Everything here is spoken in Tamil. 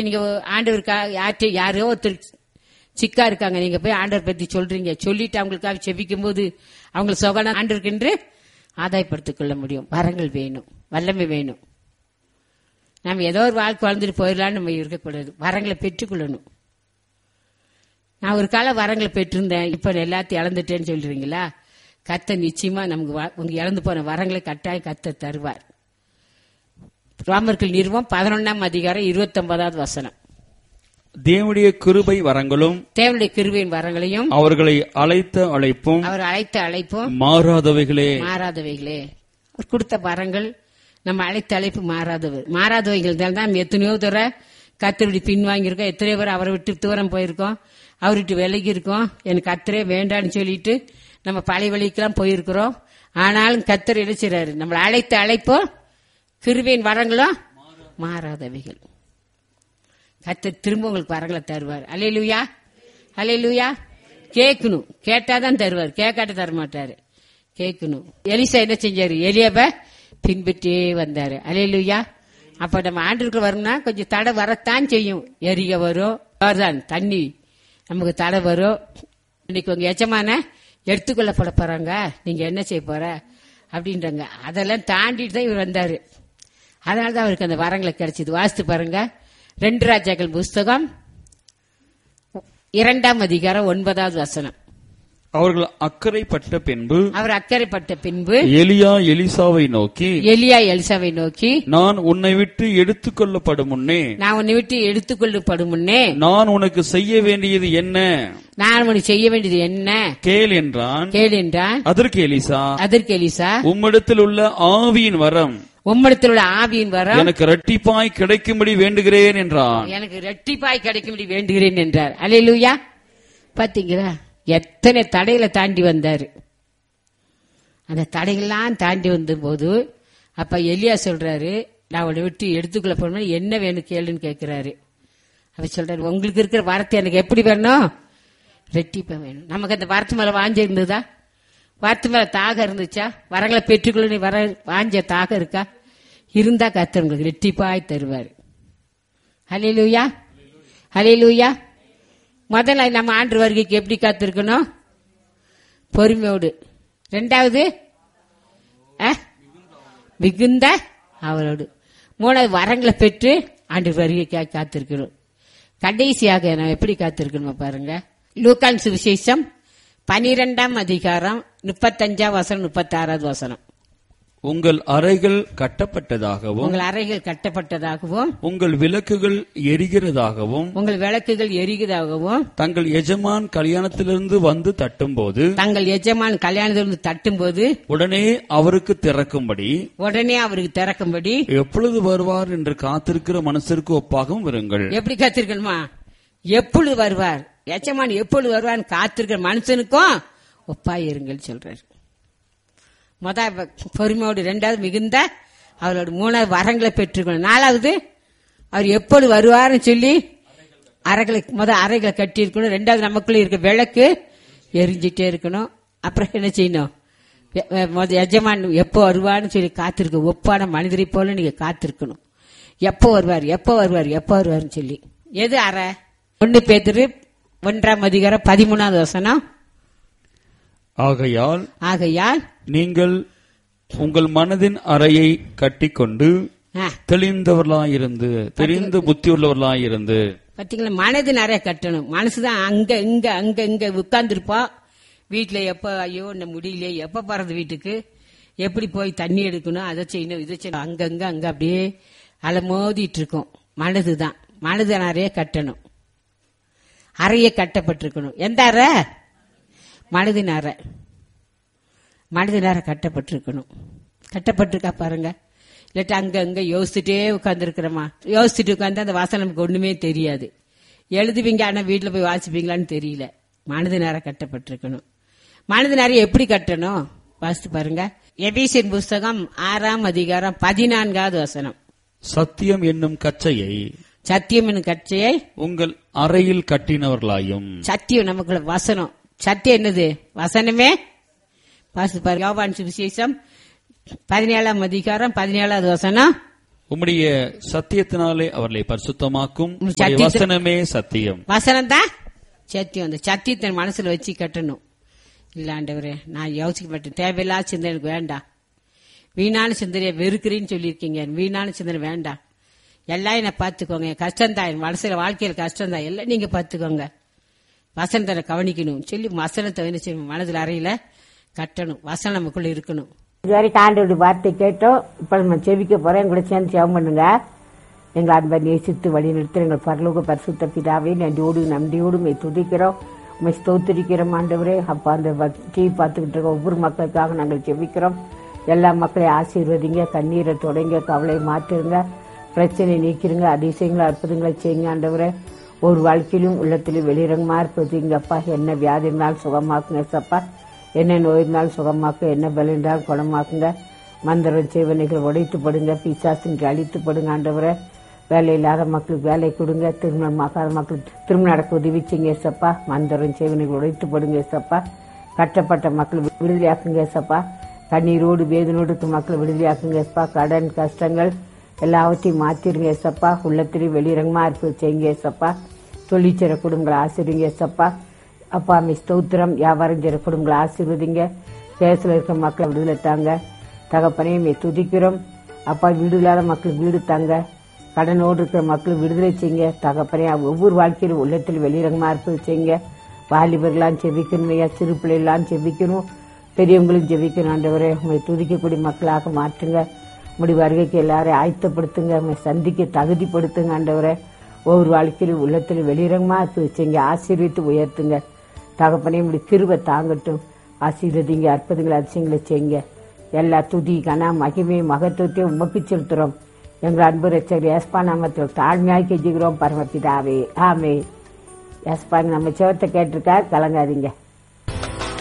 நீங்க ஆண்டவருக்கா யார்கிட்ட யாரோ ஒருத்தர் சிக்கா இருக்காங்க நீங்க போய் ஆண்டவர் பத்தி சொல்றீங்க சொல்லிட்டு அவங்களுக்காக செபிக்கும் போது அவங்களுக்கு சொகன ஆண்டவருக்கென்று ஆதாயப்படுத்திக் கொள்ள முடியும் வரங்கள் வேணும் வல்லமை வேணும் நம்ம ஏதோ ஒரு வாழ்க்கை வாழ்ந்துட்டு போயிடலாம்னு நம்ம இருக்கக்கூடாது வரங்களை பெற்றுக்கொள்ளணும் நான் ஒரு காலம் வரங்களை பெற்றிருந்தேன் இப்ப எல்லாத்தையும் இழந்துட்டேன்னு சொல்றீங்களா கத்த நிச்சயமா நமக்கு வ- உங்க இழந்து போன வரங்களை கட்டாயம் கத்த தருவார் ரோமர்கள் நிறுவம் பதினொன்னாம் அதிகாரம் இருபத்தி ஒன்பதாவது வசனம் தேவனுடைய கிருபை வரங்களும் தேவனுடைய கிருபையின் வரங்களையும் அவர்களை அழைத்த அழைப்பும் அவர் அழைத்த அழைப்பும் மாறாதவைகளே மாறாதவைகளே அவர் கொடுத்த வரங்கள் நம்ம அழைத்த அழைப்பு மாறாதவர் மாறாதவைகள் தான் நம்ம எத்தனையோ தூர கத்தருடைய பின்வாங்கியிருக்கோம் எத்தனையோ பேர் அவரை விட்டு தூரம் போயிருக்கோம் அவர் விட்டு விலகி இருக்கோம் எனக்கு கத்தரே வேண்டான்னு சொல்லிட்டு நம்ம பழைய வழிக்கெல்லாம் போயிருக்கிறோம் ஆனாலும் கத்தர் என்ன செய்றாரு நம்மளை அழைத்த அழைப்போ கிருபையின் வரங்களும் மாறாதவைகள் கத்தர் திரும்ப உங்களுக்கு வரங்களை தருவார் அலையிலுயா அலையிலுயா கேட்கணும் கேட்டாதான் தருவார் கேட்காட்ட தர மாட்டாரு கேட்கணும் எலிசா என்ன செஞ்சாரு எலியாப பின்பற்றியே வந்தாரு அலையிலுயா அப்ப நம்ம ஆண்டுக்கு வரணும்னா கொஞ்சம் தடை வரத்தான் செய்யும் எரிக வரும் தான் தண்ணி நமக்கு தடை வரும் இன்னைக்கு உங்க எஜமான எடுத்துக்கொள்ளப்பட போறாங்க நீங்க என்ன செய்ய போற அப்படின்றாங்க அதெல்லாம் தாண்டிட்டு தான் இவர் வந்தாரு அதனால தான் அவருக்கு அந்த வரங்களை கிடைச்சது வாசித்து பாருங்க ரெண்டு ராஜாக்கள் புஸ்தகம் இரண்டாம் அதிகாரம் ஒன்பதாவது வசனம் அவர்கள் அக்கறைப்பட்ட பின்பு அவர் அக்கறைப்பட்ட பின்பு எலியா எலிசாவை நோக்கி எலியா எலிசாவை நோக்கி நான் உன்னை விட்டு எடுத்துக்கொள்ளப்படும் முன்னே நான் உன்னை விட்டு எடுத்துக்கொள்ளப்படும் முன்னே நான் உனக்கு செய்ய வேண்டியது என்ன நான் உனக்கு செய்ய வேண்டியது என்ன கேள் என்றான் கேள் என்றான் அதற்கு எலிசா அதற்கு எலிசா உம்மிடத்தில் உள்ள ஆவியின் வரம் உம்மிடத்தில் உள்ள ஆவியின் வரம் எனக்கு இரட்டிப்பாய் கிடைக்கும்படி வேண்டுகிறேன் என்றான் எனக்கு ரெட்டிப்பாய் கிடைக்கும்படி வேண்டுகிறேன் என்றார் அல்லேலூயா பாத்தீங்களா எத்தனை தடையில தாண்டி வந்தாரு அந்த தடைகள்லாம் தாண்டி வந்தபோது அப்ப எலியா சொல்றாரு நான் உன்னை விட்டு எடுத்துக்கொள்ள போன என்ன வேணும் கேளுன்னு கேட்கிறாரு அவர் சொல்றாரு உங்களுக்கு இருக்கிற வார்த்தை எனக்கு எப்படி வேணும் ரெட்டிப்பா வேணும் நமக்கு அந்த வார்த்தை மேல வாஞ்ச இருந்ததா வார்த்தை மேல தாகம் இருந்துச்சா வரங்களை பெற்றுக்கொள்ள வர வாஞ்ச தாகம் இருக்கா இருந்தா கத்தர் உங்களுக்கு ரெட்டிப்பாய் தருவார் ஹலிலூயா ஹலிலூயா முதல்ல நம்ம ஆண்டு வருகைக்கு எப்படி காத்திருக்கணும் பொறுமையோடு ரெண்டாவது அஹ், மிகுந்த அவரோடு மூணாவது வரங்களை பெற்று ஆண்டு வருகைக்காக காத்திருக்கணும் கடைசியாக நான் எப்படி காத்திருக்கணும் பாருங்க லூக்கான் சுவிசேஷம் பனிரெண்டாம் அதிகாரம் முப்பத்தஞ்சாம் வசனம் முப்பத்தாறாவது வசனம் உங்கள் அறைகள் கட்டப்பட்டதாகவும் உங்கள் அறைகள் கட்டப்பட்டதாகவும் உங்கள் விளக்குகள் எரிகிறதாகவும் உங்கள் விளக்குகள் எரிகிறதாகவும் தங்கள் எஜமான் கல்யாணத்திலிருந்து வந்து தட்டும்போது தங்கள் எஜமான் கல்யாணத்திலிருந்து தட்டும்போது உடனே அவருக்கு திறக்கும்படி உடனே அவருக்கு திறக்கும்படி எப்பொழுது வருவார் என்று காத்திருக்கிற மனசிற்கு ஒப்பாகவும் இருங்கள் எப்படி காத்திருக்கணுமா எப்பொழுது வருவார் எஜமான் எப்பொழுது வருவார்னு காத்திருக்கிற மனுஷனுக்கும் ஒப்பாயிருங்கள் சொல்றாரு முத பொறுமையோடு ரெண்டாவது மிகுந்த அவரோட மூணாவது வரங்களை பெற்றுக்கணும் நாலாவது அவர் எப்பொழுது வருவார்னு சொல்லி அறைகளை முத அறைகளை கட்டி இருக்கணும் ரெண்டாவது நமக்குள்ள இருக்க விளக்கு எரிஞ்சிட்டே இருக்கணும் அப்புறம் என்ன செய்யணும் எ- எ- முத எஜமான் எப்போ வருவார்னு சொல்லி காத்திருக்க ஒப்பான மனிதரை போல நீங்க காத்திருக்கணும் எப்போ வருவார் எப்போ வருவார் எப்போ வருவார்னு சொல்லி எது அறை ஒன்னு பேத்துரு ஒன்றாம் அதிகாரம் பதிமூணாவது வசனம் ஆகையால் ஆகையால் நீங்கள் உங்கள் மனதின் அறையை கட்டிக்கொண்டு ஆ, தெளிந்தவர்களாயிருந்து தெரிந்து புத்தியுள்ளவர்களாயிருந்து பாத்தீங்களா மனது நிறைய கட்டணும் மனசுதான் அங்க இங்க அங்க இங்க உட்கார்ந்துருப்போம் வீட்டுல எப்ப ஐயோ இந்த முடியலையே எப்ப போறது வீட்டுக்கு எப்படி போய் தண்ணி எடுக்கணும் அதை செய்யணும் இதை செய்யணும் அங்கங்க அங்க அப்படியே அலமோதிட்டு இருக்கும் மனதுதான் மனது நிறைய கட்டணும் அறைய கட்டப்பட்டிருக்கணும் எந்த அறை மனதின் அறை மனதின் அறை கட்டப்பட்டிருக்கணும் கட்டப்பட்டிருக்கா பாருங்க இல்லாட்டி அங்க அங்க யோசிச்சுட்டே உட்காந்துருக்கிறோமா யோசிச்சுட்டு உட்காந்து அந்த வாசனை நமக்கு ஒண்ணுமே தெரியாது எழுதுவீங்க ஆனா வீட்டுல போய் வாசிப்பீங்களான்னு தெரியல மனது நேரம் கட்டப்பட்டிருக்கணும் மனது நேரம் எப்படி கட்டணும் வாசித்து பாருங்க எபிசின் புஸ்தகம் ஆறாம் அதிகாரம் பதினான்காவது வசனம் சத்தியம் என்னும் கச்சையை சத்தியம் என்னும் கட்சியை உங்கள் அறையில் கட்டினவர்களாயும் சத்தியம் நமக்குள்ள வசனம் சத்தியம் என்னது வசனமே வாசித்து பாருங்க யோவான் சுவிசேஷம் பதினேழாம் அதிகாரம் பதினேழாவது வசனம் உம்முடைய சத்தியத்தினாலே அவர்களை பரிசுத்தமாக்கும் உம் உம்முடைய சத்தியத்து- வசனமே சத்தியம் வசனம் தான் சத்தியம் அந்த சத்தியத்தை மனசுல வச்சு கட்டணும் இல்ல ஆண்டவரே நான் யோசிக்க மாட்டேன் தேவையில்லாத சிந்தனை எனக்கு வேண்டாம் வீணான சிந்தனையை வெறுக்கிறேன்னு சொல்லியிருக்கீங்க வீணான சிந்தனை வேண்டாம் எல்லாம் என்னை பார்த்துக்கோங்க என் கஷ்டம்தான் என் மனசுல வாழ்க்கையில கஷ்டம்தான் எல்லாம் நீங்க பார்த்துக்கோங்க வசனத்தை கவனிக்கணும் சொல்லி வசனத்தை என்ன செய்யணும் மனதில் அறையில கட்டணும் வசனம் நமக்குள்ள இருக்கணும் இதுவரைக்கும் ஆண்டோட வார்த்தை கேட்டோம் இப்போ நம்ம செவிக்க போறோம் எங்களை சேர்ந்து ஜெபம் பண்ணுங்க எங்கள் அன்பை நேசித்து வழி நிறுத்த எங்கள் பரலோக பரிசுத்த பிதாவே நன்றியோடு நன்றியோடு உண்மை துதிக்கிறோம் உண்மை ஸ்தோத்திரிக்கிறோம் ஆண்டவரே அப்பா அந்த டிவி பார்த்துக்கிட்டு இருக்க ஒவ்வொரு மக்களுக்காக நாங்கள் ஜெபிக்கிறோம் எல்லா மக்களையும் ஆசீர்வதிங்க கண்ணீரை தொடங்க கவலையை மாற்றுங்க பிரச்சனை நீக்கிருங்க அதிசயங்களை அற்புதங்களை செய்யுங்க ஆண்டவரே ஒரு வாழ்க்கையிலும் உள்ளத்திலும் வெளிரங்கமா இருப்பதுங்க அப்பா என்ன வியாதி இருந்தாலும் சுகமாக்குங்க சப்பா என்ன நோய் இருந்தாலும் சுகமாக்கு என்ன பலம் இருந்தாலும் குணமாக்குங்க மந்திரம் செய்வனைகள் உடைத்து படுங்க பிசாசுக்கு அழித்து படுங்க ஆண்டவரை வேலை இல்லாத மக்களுக்கு வேலை கொடுங்க திருமணம் ஆகாத மக்களுக்கு திருமணம் நடக்க உதவி செய்யுங்க சப்பா மந்திரம் செய்வனைகள் உடைத்து படுங்க சப்பா கட்டப்பட்ட மக்கள் விடுதலையாக்குங்க சப்பா கண்ணீரோடு வேதனோடு இருக்க மக்களை விடுதலையாக்குங்க சப்பா கடன் கஷ்டங்கள் எல்லாவற்றையும் மாத்திருங்க சப்பா உள்ளத்திலையும் வெளிரங்கமா இருப்பது செய்யுங்க சப்பா தொழிற்சிற குடும்பங்களை ஆசிரிங்க சப்பா அப்பா அம்மை ஸ்தோத்திரம் வியாபாரம் செய்கிற குடும்பங்களை ஆசீர்வதிங்க கேஸ்ல இருக்க மக்களை விடுதலை தாங்க தகப்பனையுமே துதிக்கிறோம் அப்பா வீடு இல்லாத மக்களுக்கு வீடு தாங்க கடனோடு இருக்கிற மக்களுக்கு விடுதலை செய்யுங்க தகப்பனே ஒவ்வொரு வாழ்க்கையிலும் உள்ளத்தில் வெளிரங்கமா இருப்பது செய்யுங்க வாலிபர்களாம் செபிக்கணும் ஐயா சிறு பிள்ளைகளாம் செபிக்கணும் பெரியவங்களும் ஜெபிக்கணும் ஆண்டவரே உங்களை துதிக்கக்கூடிய மக்களாக மாற்றுங்க முடி வருகைக்கு எல்லாரையும் ஆயத்தப்படுத்துங்க உங்களை சந்திக்க தகுதிப்படுத்துங்க ஆண்டவரே ஒவ்வொரு வாழ்க்கையிலும் உள்ளத்தில் வெளிரங்கமா செய்யுங்க ஆசீர்வித்து உயர்த்துங்க தகப்பனே இப்படி கிருபை தாங்கட்டும் ஆசீர்வதிங்க அற்புதங்களை அதிசயங்களை செய்யுங்க எல்லா துதி கன மகிமை மகத்துவத்தையும் உமக்கு செலுத்துறோம் எங்கள் அன்பு ரச்சகர் ஏஸ்பா நாமத்தில் தாழ்மையாய் கெஞ்சுகிறோம் பரமபிதாவே ஆமே ஏஸ்பா நம்ம சிவத்தை கேட்டிருக்கார் கலங்காதீங்க